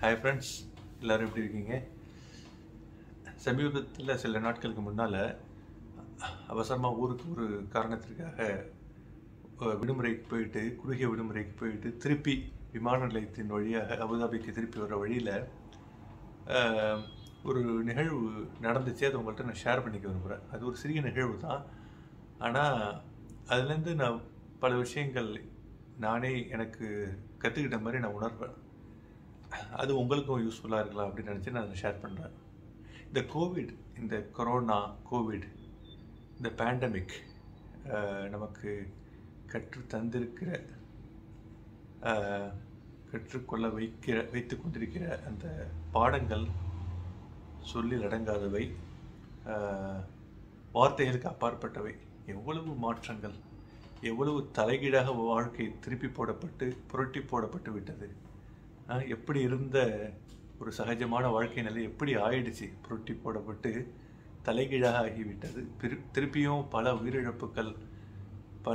hi friends எல்லோரும் எப்படி இருக்கீங்க சமீபத்தில் சில நாட்களுக்கு முன்னால் அவசரமாக ஊருக்கு ஒரு காரணத்திற்காக அஹ், விடுமுறைக்கு போயிட்டு குறுகிய விடுமுறைக்கு போயிட்டு திருப்பி விமான நிலையத்தின் வழியாக அபுதாபிக்கு திருப்பி வர வழியில் ஒரு நிகழ்வு நடந்துச்சு அதை உங்கள்கிட்ட நான் ஷேர் பண்ணிக்க விரும்புகிறேன் அது ஒரு சிறிய நிகழ்வு தான் ஆனால் அதுலேருந்து நான் பல விஷயங்கள் நானே எனக்கு கற்றுக்கிட்ட மாதிரி நான் உணர்வேன் அது உங்களுக்கும் யூஸ்ஃபுல்லாக இருக்கலாம் அப்படின்னு நினச்சி நான் அதை ஷேர் பண்ணுறேன் இந்த கோவிட் இந்த கொரோனா கோவிட் இந்த பேண்டமிக் நமக்கு கற்று தந்திருக்கிற அஹ், கற்றுக்கொள்ள வைக்கிற வைத்து கொண்டிருக்கிற அந்த பாடங்கள் சொல்லில் அடங்காதவை அஹ், வார்த்தைகளுக்கு அப்பாற்பட்டவை எவ்வளவு மாற்றங்கள் எவ்வளவு தலைகீழாக வாழ்க்கை திருப்பி போடப்பட்டு புரட்டி போடப்பட்டு விட்டது அஹ், எப்படி இருந்த ஒரு சகஜமான வாழ்க்கை நிலை எப்படி ஆயிடுச்சு புரட்டி போடப்பட்டு தலைகீழாக ஆகிவிட்டது திரு திருப்பியும் பல உயிரிழப்புகள் பல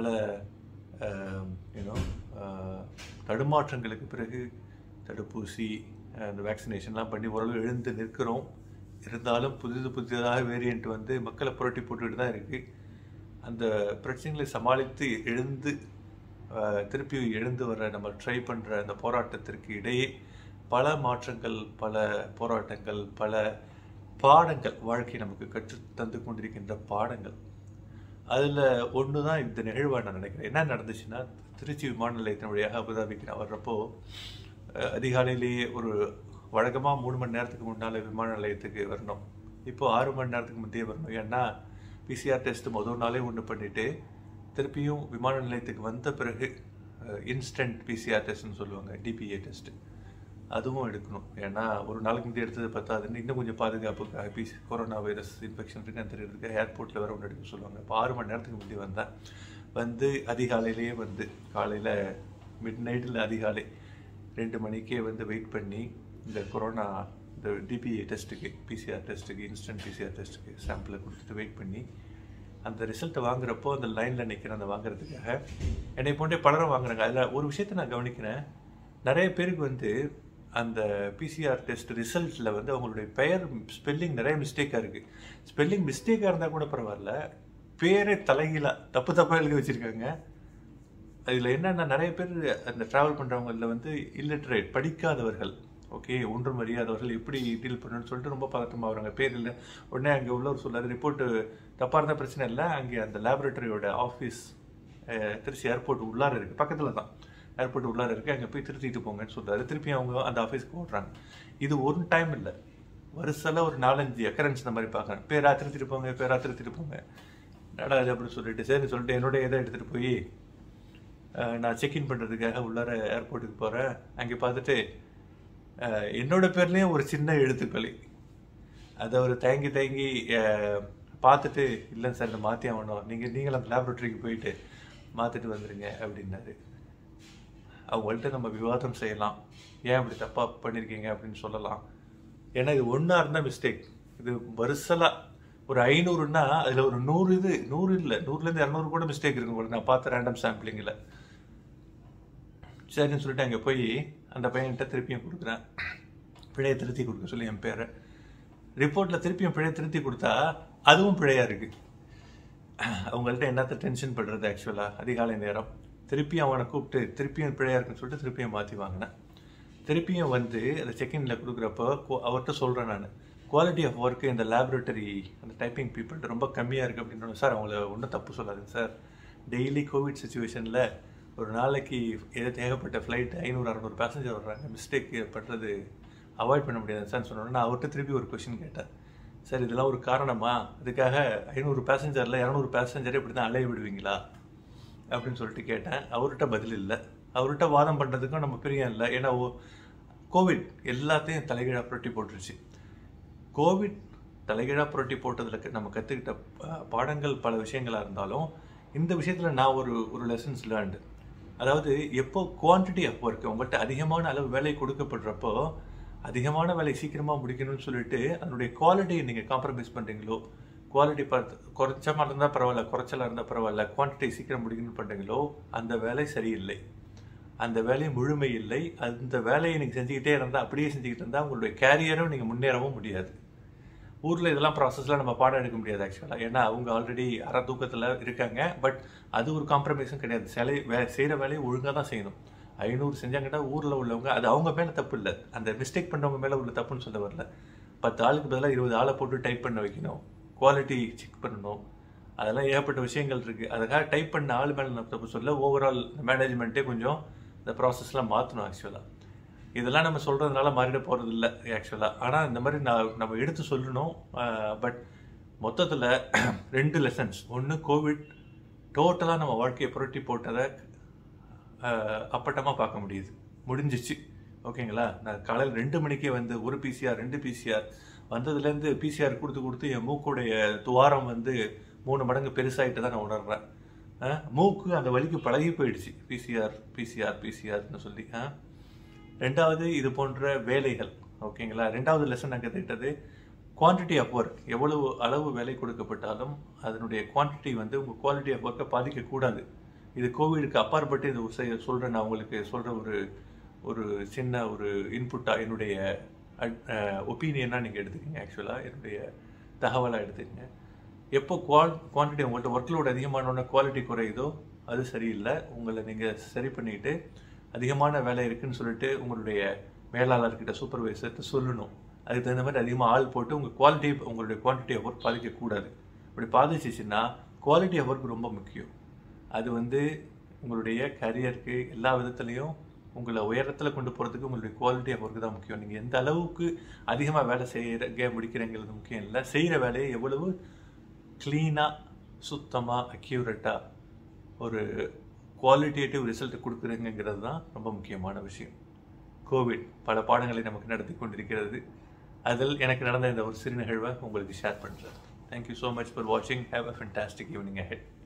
யூனோ தடுமாற்றங்களுக்கு பிறகு தடுப்பூசி அஹ், அந்த வேக்சினேஷன்லாம் பண்ணி ஓரளவு எழுந்து நிற்கிறோம் இருந்தாலும் புதிது புதிதாக வேரியண்ட் வந்து மக்களை புரட்டி போட்டுக்கிட்டு தான் இருக்குது அந்த பிரச்சனைகளை சமாளித்து எழுந்து அஹ், திருப்பி எழுந்து வர நம்ம ட்ரை பண்ணுற அந்த போராட்டத்திற்கு இடையே பல மாற்றங்கள் பல போராட்டங்கள் பல பாடங்கள் வாழ்க்கை நமக்கு கற்று தந்து கொண்டிருக்கின்ற பாடங்கள் அதில் ஒன்று தான் இந்த நிகழ்வாக நான் நினைக்கிறேன் என்ன நடந்துச்சுன்னா திருச்சி விமான நிலையத்தின் வழியாக அபுதாபிக்கு நான் வர்றப்போ அஹ், அதிகாலையிலேயே ஒரு வழக்கமாக மூணு மணி நேரத்துக்கு முன்னால் விமான நிலையத்துக்கு வரணும் இப்போ ஆறு மணி நேரத்துக்கு முந்தைய வரணும் ஏன்னா பிசிஆர் டெஸ்ட் முதல் நாளே ஒன்று பண்ணிவிட்டு திருப்பியும் விமான நிலையத்துக்கு வந்த பிறகு இன்ஸ்டன்ட் பிசிஆர் டெஸ்ட்னு சொல்லுவாங்க டிபிஏ டெஸ்ட்டு அதுவும் எடுக்கணும் ஏன்னா ஒரு நாளைக்கு முந்தைய எடுத்தது பத்தாதுன்னு இன்னும் கொஞ்சம் பாதுகாப்புக்காக பிசி கொரோனா வைரஸ் இன்ஃபெக்ஷன் இருக்குன்னு தெரியுறதுக்கு ஏர்போர்ட்டில் வேறு ஒன்று எடுக்க சொல்லுவாங்க இப்போ ஆறு மணி நேரத்துக்கு முந்தைய வந்தேன் வந்து அதிகாலையிலேயே வந்து காலையில் மிட் நைட்டில் அதிகாலை ரெண்டு மணிக்கே வந்து வெயிட் பண்ணி இந்த கொரோனா இந்த டிபிஏ டெஸ்ட்டுக்கு பிசிஆர் டெஸ்ட்டுக்கு இன்ஸ்டன்ட் பிசிஆர் டெஸ்ட்டுக்கு சாம்பிளை கொடுத்துட்டு வெயிட் பண்ணி அந்த ரிசல்ட்டை வாங்குறப்போ அந்த லைனில் நிற்கிறேன் அந்த வாங்குறதுக்காக என்னை போன்றே பலரும் வாங்குறாங்க அதில் ஒரு விஷயத்தை நான் கவனிக்கிறேன் நிறைய பேருக்கு வந்து அந்த பிசிஆர் டெஸ்ட் ரிசல்ட்டில் வந்து அவங்களுடைய பெயர் ஸ்பெல்லிங் நிறைய மிஸ்டேக்காக இருக்குது ஸ்பெல்லிங் மிஸ்டேக்காக இருந்தால் கூட பரவாயில்ல பேரே தலைகீழாக தப்பு தப்பாக எழுதி வச்சுருக்காங்க அதில் என்னென்னா நிறைய பேர் அந்த ட்ராவல் பண்ணுறவங்களில் வந்து இல்லிட்ரேட் படிக்காதவர்கள் ஓகே ஒன்றும் அறியாதவர்கள் எப்படி டீல் பண்ணணும்னு சொல்லிட்டு ரொம்ப பதட்டமாக வராங்க பேர் இல்லை உடனே அங்கே உள்ளவர் சொல்லாரு ரிப்போர்ட்டு தப்பாக இருந்தால் பிரச்சனை இல்லை அங்கே அந்த லேபரேட்டரியோட ஆஃபீஸ் திருச்சி ஏர்போர்ட் உள்ளார இருக்குது பக்கத்தில் தான் ஏர்போர்ட் உள்ளார இருக்குது அங்கே போய் திருத்திட்டு போங்கன்னு சொல்றாரு திருப்பி அவங்க அந்த ஆஃபீஸ்க்கு ஓடுறாங்க இது ஒரு டைம் இல்லை வருஷத்தில் ஒரு நாலஞ்சு அக்கரன்ஸ் இந்த மாதிரி பார்க்குறேன் பேரா திருத்திட்டு போங்க பேரா திருத்திட்டு போங்க என்னடா இது அப்படின்னு சொல்லிட்டு சரி சொல்லிட்டு என்னோட இதை எடுத்துகிட்டு போய் அஹ், நான் செக்இன் பண்ணுறதுக்காக உள்ளார ஏர்போர்ட்டுக்கு போகிறேன் அங்கே பார்த்துட்டு அஹ், என்னோட பேர்லேயும் ஒரு சின்ன எழுத்துக்களி அதை ஒரு தேங்கி தேங்கி அஹ், பார்த்துட்டு இல்லைங்க சார் நான் மாற்றி ஆகணும் நீங்கள் நீங்களும் அந்த லேபரேட்டரிக்கு போயிட்டு மாற்றிட்டு வந்துடுங்க அப்படின்னாரு அவங்கள்ட்ட நம்ம விவாதம் செய்யலாம் ஏன் இப்படி தப்பாக பண்ணியிருக்கீங்க அப்படின்னு சொல்லலாம் ஏன்னா இது ஒன்றா இருந்தால் மிஸ்டேக் இது வருஷலாக ஒரு ஐநூறுன்னா அதில் ஒரு நூறு இது நூறு இல்லை நூறுலேருந்து இரநூறு கூட மிஸ்டேக் இருக்கும் உங்களுக்கு நான் பார்த்த ரேண்டம் சாம்பிளிங்கில் சரின்னு சொல்லிட்டு அங்கே போய் அந்த பையன்கிட்ட திருப்பியும் கொடுக்குறேன் பிழையை திருத்தி கொடுக்க சொல்லி என் பேரை ரிப்போர்ட்டில் திருப்பியும் பிழையை திருத்தி கொடுத்தா அதுவும் பிழையாக இருக்குது அவங்கள்ட்ட என்னத்த டென்ஷன் பண்ணுறது ஆக்சுவலாக அதிகாலை நேரம் திருப்பியும் அவனை கூப்பிட்டு திருப்பியும் பிழையாக இருக்குன்னு சொல்லிட்டு திருப்பியும் மாற்றி வாங்கினேன் திருப்பியும் வந்து அந்த செக்இனில் கொடுக்குறப்போ கோ- அவர்கிட்ட சொல்கிறேன் நான் குவாலிட்டி ஆஃப் ஒர்க்கு இந்த லேபரேட்டரி அந்த டைப்பிங் பீப்புள்கிட்ட ரொம்ப கம்மியாக இருக்குது அப்படின்னு சார் அவங்கள ஒன்றும் தப்பு சொல்லாதுங்க சார் டெய்லி கோவிட் சுச்சுவேஷனில் ஒரு நாளைக்கு ஏதோ ஏகப்பட்ட ஃப்ளைட் ஐநூறு அறநூறு பேசஞ்சர் வர்றாங்க மிஸ்டேக் பண்ணுறது அவாய்ட் பண்ண முடியாது சார் சொன்னோன்னே நான் அவர்கிட்ட திருப்பி ஒரு கொஷின் கேட்டேன் சார் இதெல்லாம் ஒரு காரணமா அதுக்காக ஐநூறு பேசஞ்சரில் இரநூறு பேசஞ்சரை இப்படி தான் அலைய விடுவீங்களா அப்படின்னு சொல்லிட்டு கேட்டேன் அவர்கிட்ட பதில் இல்லை அவர்கிட்ட வாதம் பண்ணுறதுக்கும் நம்ம பிரியம் இல்லை ஏன்னா ஓ- கோவிட் எல்லாத்தையும் தலைகீழாக புரட்டி போட்டுருச்சு கோவிட் தலைகீழாக புரட்டி போட்டதில் நம்ம கற்றுக்கிட்ட பாடங்கள் பல விஷயங்களாக இருந்தாலும் இந்த விஷயத்தில் நான் ஒரு ஒரு லெசன்ஸ் லேர்ன்டு அதாவது எப்போ குவான்டிட்டி ஆஃப் ஒர்க் உங்கள்கிட்ட அதிகமான அளவு வேலை கொடுக்கப்படுறப்போ அதிகமான வேலை சீக்கிரமாக முடிக்கணும்னு சொல்லிட்டு அதனுடைய குவாலிட்டியை நீங்கள் காம்ப்ரமைஸ் பண்ணுறீங்களோ குவாலிட்டி பார்த்து குறைச்சமாக இருந்தால் பரவாயில்ல குறைச்சலாக இருந்தால் பரவாயில்ல குவான்டிட்டி சீக்கிரம் முடிக்கணும்னு பண்ணுறீங்களோ அந்த வேலை சரியில்லை அந்த வேலை முழுமை இல்லை அந்த வேலையை நீங்கள் செஞ்சுக்கிட்டே இருந்தால் அப்படியே செஞ்சுக்கிட்டு இருந்தால் உங்களுடைய கேரியரும் நீங்கள் முன்னேறவும் முடியாது ஊரில் இதெல்லாம் ப்ராசஸ்லாம் நம்ம பாடம் எடுக்க முடியாது ஆக்சுவலாக ஏன்னா அவங்க ஆல்ரெடி அரை தூக்கத்தில் இருக்காங்க பட் அது ஒரு காம்ப்ரமைஸும் கிடையாது சிலை வே செய்கிற வேலையை ஒழுங்காக தான் செய்யணும் ஐநூறு செஞ்சாங்கன்னா ஊரில் உள்ளவங்க அது அவங்க மேலே தப்பு இல்லை அந்த மிஸ்டேக் பண்ணவங்க மேலே உள்ள தப்புன்னு சொல்ல வரல பத்து ஆளுக்கு பதிலாக இருபது ஆளை போட்டு டைப் பண்ண வைக்கணும் குவாலிட்டி செக் பண்ணணும் அதெல்லாம் ஏகப்பட்ட விஷயங்கள் இருக்குது அதுக்காக டைப் பண்ண ஆள் மேலே நம்ம தப்பு சொல்ல ஓவரால் மேனேஜ்மெண்ட்டே கொஞ்சம் இந்த ப்ராசஸ்லாம் மாற்றணும் ஆக்சுவலாக இதெல்லாம் நம்ம சொல்கிறதுனால மாறிட போகிறது இல்லை ஆக்சுவலாக ஆனால் இந்த மாதிரி நான் நம்ம எடுத்து சொல்லணும் பட் மொத்தத்தில் ரெண்டு லெசன்ஸ் ஒன்று கோவிட் டோட்டலாக நம்ம வாழ்க்கையை புரட்டி போட்டதை அப்பட்டமாக பார்க்க முடியுது முடிஞ்சிச்சு ஓகேங்களா நான் காலையில் ரெண்டு மணிக்கே வந்து ஒரு பிசிஆர் ரெண்டு பிசிஆர் வந்ததுலேருந்து பிசிஆர் கொடுத்து கொடுத்து என் மூக்குடைய துவாரம் வந்து மூணு மடங்கு பெருசாகிட்டு தான் நான் உணர்றேன் மூக்கு அந்த வலிக்கு பழகி போயிடுச்சு பிசிஆர் பிசிஆர் பிசிஆர்னு சொல்லி ரெண்டாவது இது போன்ற வேலைகள் ஓகேங்களா ரெண்டாவது லெசன் நான் கற்றுக்கிட்டது குவான்டிட்டி ஆஃப் ஒர்க் எவ்வளவு அளவு வேலை கொடுக்கப்பட்டாலும் அதனுடைய குவான்டிட்டி வந்து உங்கள் குவாலிட்டி ஆஃப் ஒர்க்கை பாதிக்கக்கூடாது இது கோவிடுக்கு அப்பாற்பட்டு இது சொல்கிறேன் நான் உங்களுக்கு சொல்கிற ஒரு ஒரு சின்ன ஒரு இன்புட்டாக என்னுடைய ஒப்பீனியனாக நீங்கள் எடுத்துக்கங்க ஆக்சுவலாக என்னுடைய தகவலாக எடுத்துக்கங்க எப்போ குவால் குவான்டிட்டி உங்கள்கிட்ட ஒர்க் லோட் அதிகமானோட குவாலிட்டி குறையுதோ அது சரியில்லை உங்களை நீங்கள் சரி பண்ணிவிட்டு அதிகமான வேலை இருக்குன்னு சொல்லிட்டு உங்களுடைய மேலாளர்கிட்ட சூப்பர்வைசர்கிட்ட சொல்லணும் அதுக்கு தகுந்த மாதிரி அதிகமாக ஆள் போட்டு உங்கள் குவாலிட்டி உங்களுடைய குவான்டிட்டி ஆஃப் ஒர்க் பாதிக்கக்கூடாது அப்படி பாதிச்சிச்சுன்னா குவாலிட்டி ஆஃப் ஒர்க் ரொம்ப முக்கியம் அது வந்து உங்களுடைய கரியருக்கு எல்லா விதத்துலேயும் உங்களை உயரத்தில் கொண்டு போகிறதுக்கு உங்களுடைய குவாலிட்டி ஆஃப் ஒர்க் தான் முக்கியம் நீங்கள் எந்த அளவுக்கு அதிகமாக வேலை செய்கிற முடிக்கிறீங்கிறது முக்கியம் இல்லை செய்கிற வேலையை எவ்வளவு க்ளீனாக சுத்தமாக அக்யூரேட்டாக ஒரு குவாலிட்டேட்டிவ் ரிசல்ட் கொடுக்குறீங்கிறது தான் ரொம்ப முக்கியமான விஷயம் கோவிட் பல பாடங்களை நமக்கு நடத்தி கொண்டிருக்கிறது அதில் எனக்கு நடந்த இந்த ஒரு சிறு நிகழ்வை உங்களுக்கு ஷேர் பண்ணுறேன் தேங்க்யூ ஸோ மச் ஃபார் வாட்சிங் have a fantastic evening ahead